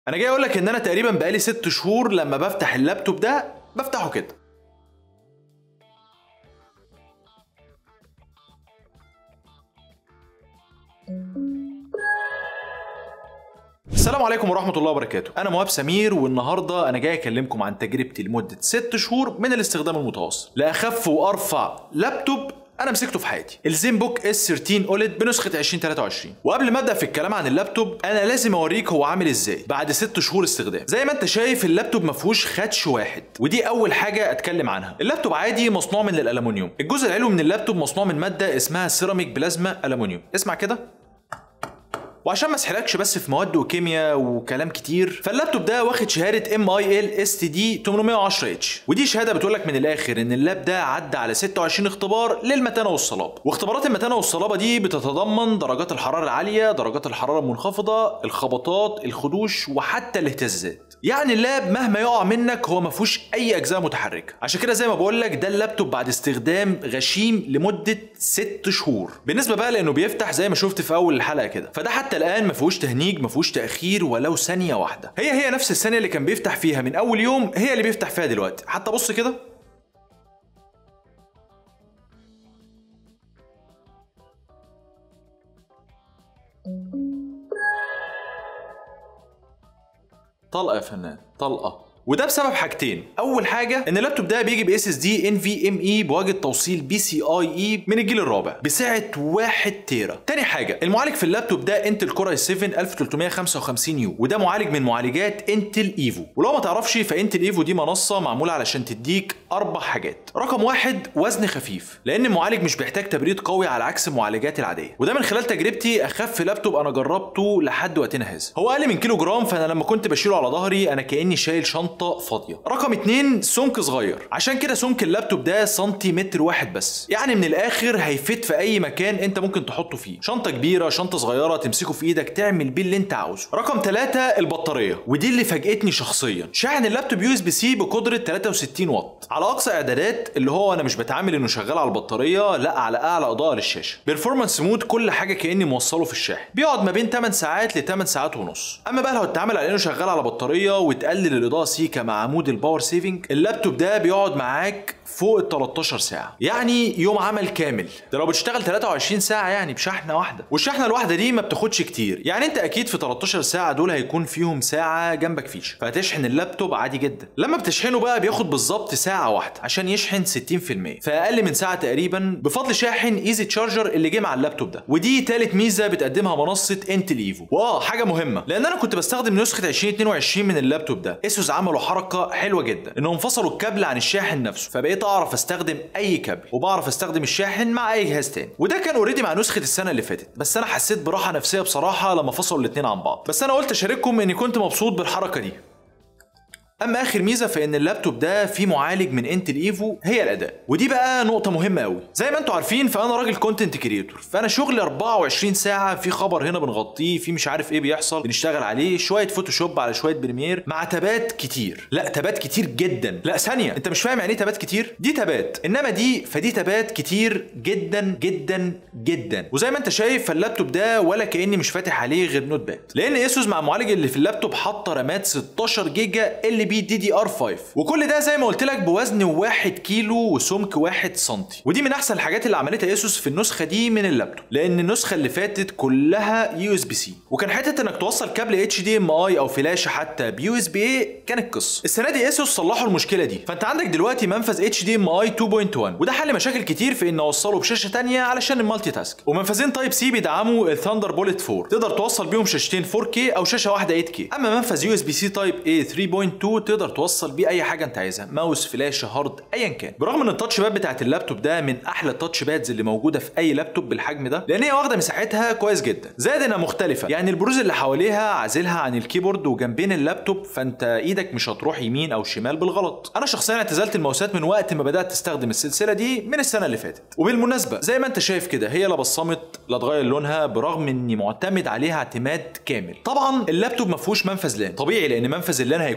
انا جاي اقول لك ان انا تقريبا بقالي ست شهور لما بفتح اللابتوب ده بفتحه كده السلام عليكم ورحمة الله وبركاته أنا مواب سمير والنهاردة أنا جاي أكلمكم عن تجربتي لمدة ست شهور من الاستخدام المتواصل لأخف وأرفع لابتوب انا مسكته في حياتي الزين بوك اس 13 اوليد بنسخه 2023 وقبل ما ابدا في الكلام عن اللابتوب انا لازم اوريك هو عامل ازاي بعد ست شهور استخدام زي ما انت شايف اللابتوب ما فيهوش خدش واحد ودي اول حاجه اتكلم عنها اللابتوب عادي مصنوع من الالومنيوم الجزء العلوي من اللابتوب مصنوع من ماده اسمها سيراميك بلازما الومنيوم اسمع كده وعشان ما اسحلكش بس في مواد وكيمياء وكلام كتير فاللابتوب ده واخد شهاده ام اي ال اس تي دي 810 اتش ودي شهاده بتقول لك من الاخر ان اللاب ده عدى على 26 اختبار للمتانه والصلابه واختبارات المتانه والصلابه دي بتتضمن درجات الحراره العاليه درجات الحراره المنخفضه الخبطات الخدوش وحتى الاهتزازات يعني اللاب مهما يقع منك هو ما فيهوش اي اجزاء متحركه عشان كده زي ما بقول لك ده اللابتوب بعد استخدام غشيم لمده ست شهور بالنسبه بقى لانه بيفتح زي ما شفت في اول الحلقه كده فده حتى الان ما فيهوش تهنيج ما فيهوش تاخير ولو ثانيه واحده هي هي نفس الثانيه اللي كان بيفتح فيها من اول يوم هي اللي بيفتح فيها دلوقتي حتى بص كده طلقه يا فنان طلقه وده بسبب حاجتين اول حاجه ان اللابتوب ده بيجي باس اس دي ان في ام اي بواجهه توصيل بي سي اي اي من الجيل الرابع بسعه 1 تيرا تاني حاجه المعالج في اللابتوب ده انتل كور اي 7 1355 يو وده معالج من معالجات انتل ايفو ولو ما تعرفش فانتل ايفو دي منصه معموله علشان تديك اربع حاجات رقم واحد وزن خفيف لان المعالج مش بيحتاج تبريد قوي على عكس المعالجات العاديه وده من خلال تجربتي اخف لابتوب انا جربته لحد وقتنا هذا هو اقل من كيلو جرام فانا لما كنت بشيله على ظهري انا كاني شايل شنطه شنطه فاضيه رقم اتنين سمك صغير عشان كده سمك اللابتوب ده سنتيمتر واحد بس يعني من الاخر هيفيد في اي مكان انت ممكن تحطه فيه شنطه كبيره شنطه صغيره تمسكه في ايدك تعمل بيه اللي انت عاوزه رقم ثلاثة البطاريه ودي اللي فاجئتني شخصيا شاحن اللابتوب يو اس بي سي بقدره 63 واط على اقصى اعدادات اللي هو انا مش بتعامل انه شغال على البطاريه لا على اعلى اضاءه للشاشه بيرفورمانس مود كل حاجه كاني موصله في الشاحن بيقعد ما بين 8 ساعات ل 8 ساعات ونص اما بقى لو اتعامل على انه شغال على بطاريه وتقلل الاضاءه سيكا مع عمود الباور سيفنج اللابتوب ده بيقعد معاك فوق ال 13 ساعه يعني يوم عمل كامل ده لو بتشتغل 23 ساعه يعني بشحنه واحده والشحنه الواحده دي ما بتاخدش كتير يعني انت اكيد في 13 ساعه دول هيكون فيهم ساعه جنبك فيشه فهتشحن اللابتوب عادي جدا لما بتشحنه بقى بياخد بالظبط ساعه واحده عشان يشحن 60% في اقل من ساعه تقريبا بفضل شاحن ايزي تشارجر اللي جه مع اللابتوب ده ودي تالت ميزه بتقدمها منصه انتل ايفو واه حاجه مهمه لان انا كنت بستخدم نسخه 2022 من اللابتوب ده اسوس عملوا حركه حلوه جدا انهم فصلوا الكابل عن الشاحن نفسه فبقيت اعرف استخدم اي كابل وبعرف استخدم الشاحن مع اي جهاز تاني وده كان اوريدي مع نسخه السنه اللي فاتت بس انا حسيت براحه نفسيه بصراحه لما فصلوا الاثنين عن بعض بس انا قلت اشارككم اني كنت مبسوط بالحركه دي اما اخر ميزه فان اللابتوب ده فيه معالج من انتل ايفو هي الاداء ودي بقى نقطه مهمه قوي زي ما انتم عارفين فانا راجل كونتنت كريتور فانا شغلي 24 ساعه في خبر هنا بنغطيه في مش عارف ايه بيحصل بنشتغل عليه شويه فوتوشوب على شويه بريمير مع تابات كتير لا تابات كتير جدا لا ثانيه انت مش فاهم يعني ايه تابات كتير دي تابات انما دي فدي تابات كتير جدا جدا جدا وزي ما انت شايف فاللابتوب ده ولا كاني مش فاتح عليه غير نوت باد لان اسوس مع المعالج اللي في اللابتوب حاطه رامات 16 جيجا ال بي دي دي ار 5 وكل ده زي ما قلت لك بوزن 1 كيلو وسمك 1 سنتي ودي من احسن الحاجات اللي عملتها اسوس في النسخه دي من اللابتوب لان النسخه اللي فاتت كلها يو اس بي سي وكان حته انك توصل كابل اتش دي ام اي او فلاشه حتى بيو اس بي اي كانت قصه السنه دي اسوس صلحوا المشكله دي فانت عندك دلوقتي منفذ اتش دي ام اي 2.1 وده حل مشاكل كتير في ان اوصله بشاشه تانية علشان المالتي تاسك ومنفذين تايب سي بيدعموا الثاندر بوليت 4 تقدر توصل بيهم شاشتين 4K او شاشه واحده 8K اما منفذ يو اس بي سي تايب اي 3.2 تقدر توصل بيه اي حاجه انت عايزها ماوس فلاشه هارد ايا كان برغم ان التاتش باد بتاعت اللابتوب ده من احلى التاتش بادز اللي موجوده في اي لابتوب بالحجم ده لان هي واخده مساحتها كويس جدا زائد انها مختلفه يعني البروز اللي حواليها عازلها عن الكيبورد وجنبين اللابتوب فانت ايدك مش هتروح يمين او شمال بالغلط انا شخصيا اعتزلت الماوسات من وقت ما بدات استخدم السلسله دي من السنه اللي فاتت وبالمناسبه زي ما انت شايف كده هي لا بصمت لا اتغير لونها برغم اني معتمد عليها اعتماد كامل طبعا اللابتوب ما فيهوش منفذ لان طبيعي لان منفذ اللان هيكون سمك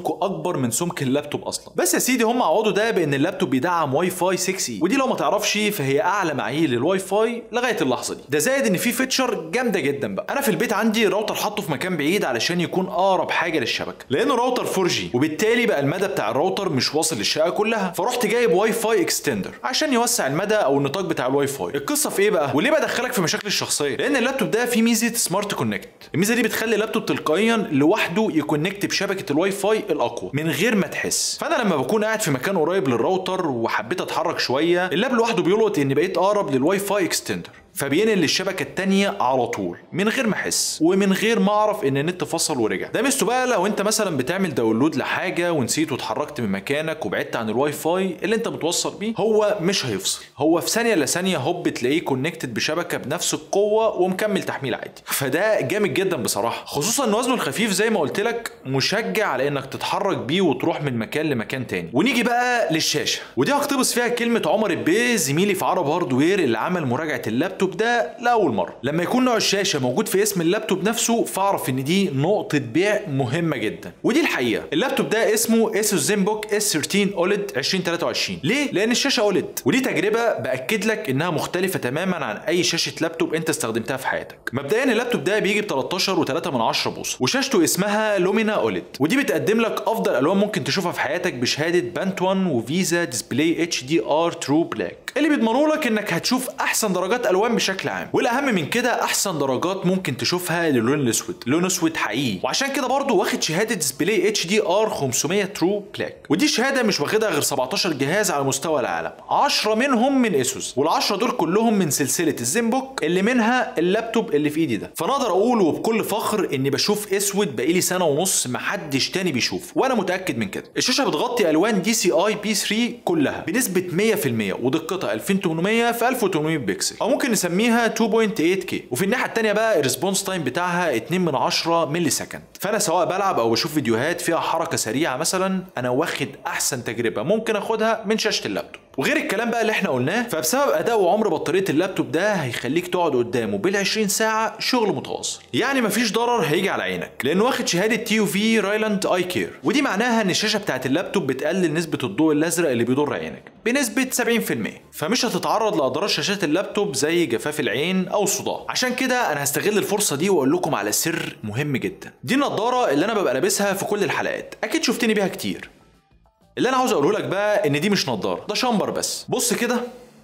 سمكه اكبر من سمك اللابتوب اصلا بس يا سيدي هم عوضوا ده بان اللابتوب بيدعم واي فاي 6 اي ودي لو ما تعرفش فهي اعلى معايير للواي فاي لغايه اللحظه دي ده زائد ان في فيتشر جامده جدا بقى انا في البيت عندي راوتر حاطه في مكان بعيد علشان يكون اقرب حاجه للشبكه لانه راوتر 4 جي وبالتالي بقى المدى بتاع الراوتر مش واصل للشقه كلها فرحت جايب واي فاي اكستندر عشان يوسع المدى او النطاق بتاع الواي فاي القصه في ايه بقى وليه بدخلك في مشاكل الشخصيه لان اللابتوب ده فيه ميزه سمارت كونكت الميزه دي بتخلي اللابتوب تلقائيا لوحده يكونكت بشبكه الواي فاي الاقوى من غير ما تحس فانا لما بكون قاعد في مكان قريب للراوتر وحبيت اتحرك شويه اللاب لوحده بيلقط اني بقيت اقرب للواي فاي اكستندر فبينقل للشبكه التانية على طول من غير ما احس ومن غير ما اعرف ان النت فصل ورجع ده ميزته بقى لو انت مثلا بتعمل داونلود لحاجه ونسيت واتحركت من مكانك وبعدت عن الواي فاي اللي انت متوصل بيه هو مش هيفصل هو في ثانيه لثانيه هوب تلاقيه كونكتد بشبكه بنفس القوه ومكمل تحميل عادي فده جامد جدا بصراحه خصوصا ان وزنه الخفيف زي ما قلت لك مشجع على انك تتحرك بيه وتروح من مكان لمكان تاني ونيجي بقى للشاشه ودي هقتبس فيها كلمه عمر البيه زميلي في عرب هاردوير اللي عمل مراجعه اللابتوب ده لاول مره لما يكون نوع الشاشه موجود في اسم اللابتوب نفسه فاعرف ان دي نقطه بيع مهمه جدا ودي الحقيقه اللابتوب ده اسمه اسوس زينبوك اس 13 اوليد 2023 ليه لان الشاشه اوليد ودي تجربه باكد لك انها مختلفه تماما عن اي شاشه لابتوب انت استخدمتها في حياتك مبدئيا اللابتوب ده بيجي ب 13 و3 من 10 بوصه وشاشته اسمها لومينا اوليد ودي بتقدم لك افضل الوان ممكن تشوفها في حياتك بشهاده بانت 1 وفيزا ديسبلاي اتش دي ار ترو بلاك اللي بيضمنوا لك انك هتشوف احسن درجات الوان بشكل عام والاهم من كده احسن درجات ممكن تشوفها للون الاسود لون اسود حقيقي وعشان كده برضو واخد شهاده ديسبلاي اتش دي ار 500 ترو بلاك ودي شهاده مش واخدها غير 17 جهاز على مستوى العالم 10 منهم من اسوس وال10 دول كلهم من سلسله الزنبوك اللي منها اللابتوب اللي في ايدي ده فانا اقدر اقول وبكل فخر اني بشوف اسود بقالي سنه ونص محدش تاني بيشوف وانا متاكد من كده الشاشه بتغطي الوان دي سي اي بي 3 كلها بنسبه 100% ودقتها 2800 في 1800 بكسل او ممكن نسميها 2.8K وفي الناحيه الثانيه بقى الريسبونس تايم بتاعها 2 من 10 ملي سكند فانا سواء بلعب او بشوف فيديوهات فيها حركه سريعه مثلا انا واخد احسن تجربه ممكن اخدها من شاشه اللابتوب وغير الكلام بقى اللي احنا قلناه فبسبب اداء وعمر بطاريه اللابتوب ده هيخليك تقعد قدامه بال 20 ساعه شغل متواصل يعني مفيش ضرر هيجي على عينك لانه واخد شهاده تي يو في رايلاند اي كير ودي معناها ان الشاشه بتاعت اللابتوب بتقلل نسبه الضوء الازرق اللي بيضر عينك بنسبه 70% فمش هتتعرض لاضرار شاشات اللابتوب زي جفاف العين او الصداع عشان كده انا هستغل الفرصه دي واقول لكم على سر مهم جدا دي النضاره اللي انا ببقى لابسها في كل الحلقات اكيد شفتني بيها كتير اللي انا عاوز اقوله لك بقى ان دي مش نضاره ده شامبر بس بص كده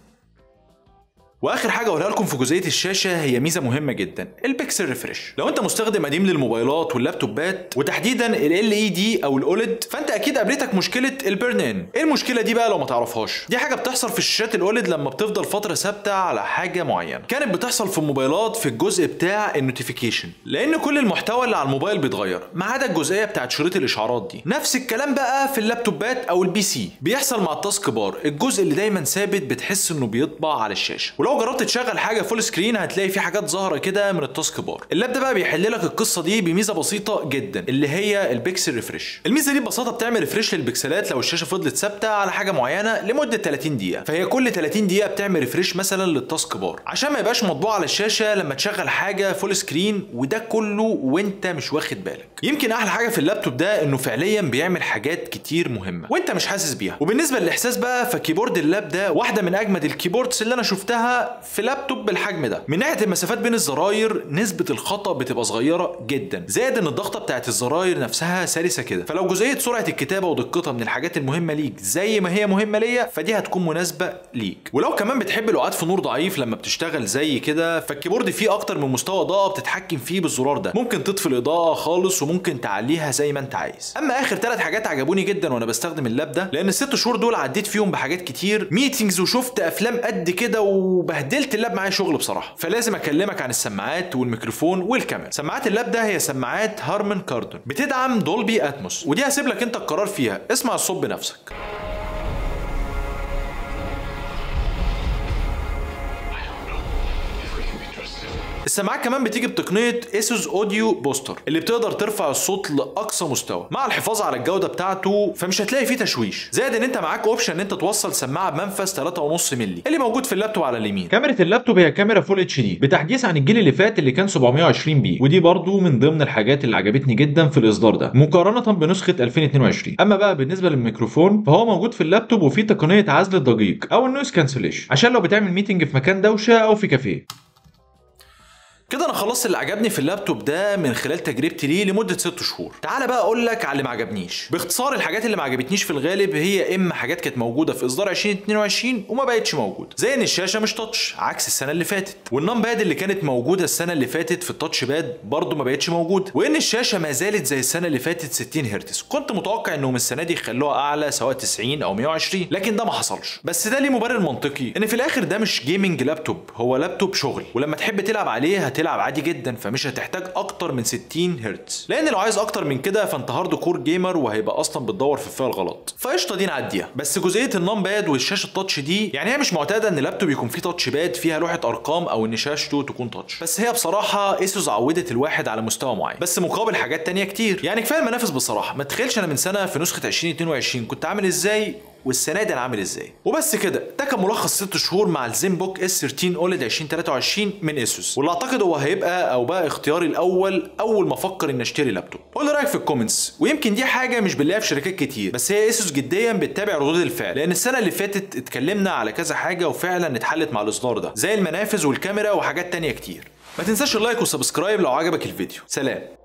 واخر حاجه اقولها لكم في جزئيه الشاشه هي ميزه مهمه جدا البيكسل ريفريش لو انت مستخدم قديم للموبايلات واللابتوبات وتحديدا ال اي دي او الاوليد فانت اكيد قابلتك مشكله البيرن ان ايه المشكله دي بقى لو ما تعرفهاش دي حاجه بتحصل في الشاشات الاوليد لما بتفضل فتره ثابته على حاجه معينه كانت بتحصل في الموبايلات في الجزء بتاع النوتيفيكيشن لان كل المحتوى اللي على الموبايل بيتغير ما عدا الجزئيه بتاعت شريط الاشعارات دي نفس الكلام بقى في اللابتوبات او البي سي بيحصل مع التاسك بار الجزء اللي دايما ثابت بتحس انه بيطبع على الشاشه ولو جربت تشغل حاجه فول سكرين هتلاقي في حاجات ظاهره كده من التاسك بار اللاب ده بقى بيحل لك القصه دي بميزه بسيطه جدا اللي هي البيكسل ريفريش الميزه دي ببساطه بتعمل ريفريش للبكسلات لو الشاشه فضلت ثابته على حاجه معينه لمده 30 دقيقه فهي كل 30 دقيقه بتعمل ريفريش مثلا للتاسك بار عشان ما يبقاش مطبوع على الشاشه لما تشغل حاجه فول سكرين وده كله وانت مش واخد بالك يمكن احلى حاجه في اللابتوب ده انه فعليا بيعمل حاجات كتير مهمه وانت مش حاسس بيها وبالنسبه للاحساس بقى فكيبورد اللاب ده واحده من اجمد الكيبوردز اللي انا شفتها في لابتوب بالحجم ده من ناحيه المسافات بين الزراير نسبه الخطا بتبقى صغيره جدا زائد ان الضغطه بتاعت الزراير نفسها سلسه كده فلو جزئيه سرعه الكتابه ودقتها من الحاجات المهمه ليك زي ما هي مهمه ليا فدي هتكون مناسبه ليك ولو كمان بتحب الوقات في نور ضعيف لما بتشتغل زي كده فالكيبورد فيه اكتر من مستوى اضاءه بتتحكم فيه بالزرار ده ممكن تطفي الاضاءه خالص وممكن تعليها زي ما انت عايز اما اخر ثلاث حاجات عجبوني جدا وانا بستخدم اللاب ده لان الست شهور دول عديت فيهم بحاجات كتير ميتينجز وشفت افلام قد كده وبهدلت اللاب معايا شغل بصراحه فلازم اكلمك عن السماعات والميكروفون والكاميرا سماعات اللاب ده هي سماعات هارمن كاردون بتدعم دولبي اتموس ودي هسيب لك انت القرار فيها اسمع الصوت بنفسك السماعات كمان بتيجي بتقنيه اسوس اوديو بوستر اللي بتقدر ترفع الصوت لاقصى مستوى مع الحفاظ على الجوده بتاعته فمش هتلاقي فيه تشويش زائد ان انت معاك اوبشن ان انت توصل سماعه بمنفذ 3.5 مللي اللي موجود في اللابتوب على اليمين كاميرا اللابتوب هي كاميرا فول اتش دي بتحديث عن الجيل اللي فات اللي كان 720 بي ودي برضو من ضمن الحاجات اللي عجبتني جدا في الاصدار ده مقارنه بنسخه 2022 اما بقى بالنسبه للميكروفون فهو موجود في اللابتوب وفيه تقنيه عزل الضجيج او النويز كانسليشن عشان لو بتعمل ميتنج في مكان دوشه او في كافيه كده انا خلصت اللي عجبني في اللابتوب ده من خلال تجربتي ليه لمده 6 شهور تعال بقى اقول لك على اللي ما عجبنيش باختصار الحاجات اللي ما عجبتنيش في الغالب هي اما حاجات كانت موجوده في اصدار 2022 وما بقتش موجوده زي ان الشاشه مش تاتش عكس السنه اللي فاتت والنام باد اللي كانت موجوده السنه اللي فاتت في التاتش باد برضه ما بقتش موجوده وان الشاشه ما زالت زي السنه اللي فاتت 60 هرتز كنت متوقع انهم السنه دي يخلوها اعلى سواء 90 او 120 لكن ده ما حصلش بس ده ليه مبرر منطقي ان في الاخر ده مش جيمنج لابتوب هو لابتوب شغل ولما تحب تلعب عليه هتلعب عادي جدا فمش هتحتاج اكتر من 60 هرتز لان لو عايز اكتر من كده فانت هارد كور جيمر وهيبقى اصلا بتدور في الفئه الغلط فقشطه دي نعديها بس جزئيه النام باد والشاشه التاتش دي يعني هي مش معتاده ان اللابتوب يكون فيه تاتش باد فيها لوحه ارقام او ان شاشته تكون تاتش بس هي بصراحه اسوس عودت الواحد على مستوى معين بس مقابل حاجات تانية كتير يعني كفايه المنافس بصراحه ما تخيلش انا من سنه في نسخه 2022 كنت عامل ازاي والسنه دي انا عامل ازاي وبس كده ده كان ملخص 6 شهور مع الزين بوك اس 13 اولد 2023 من اسوس واللي اعتقد هو هيبقى او بقى اختياري الاول اول ما افكر ان اشتري لابتوب قول لي رايك في الكومنتس ويمكن دي حاجه مش بنلاقيها في شركات كتير بس هي اسوس جديا بتتابع ردود الفعل لان السنه اللي فاتت اتكلمنا على كذا حاجه وفعلا اتحلت مع الاصدار ده زي المنافذ والكاميرا وحاجات تانية كتير ما تنساش اللايك والسبسكرايب لو عجبك الفيديو سلام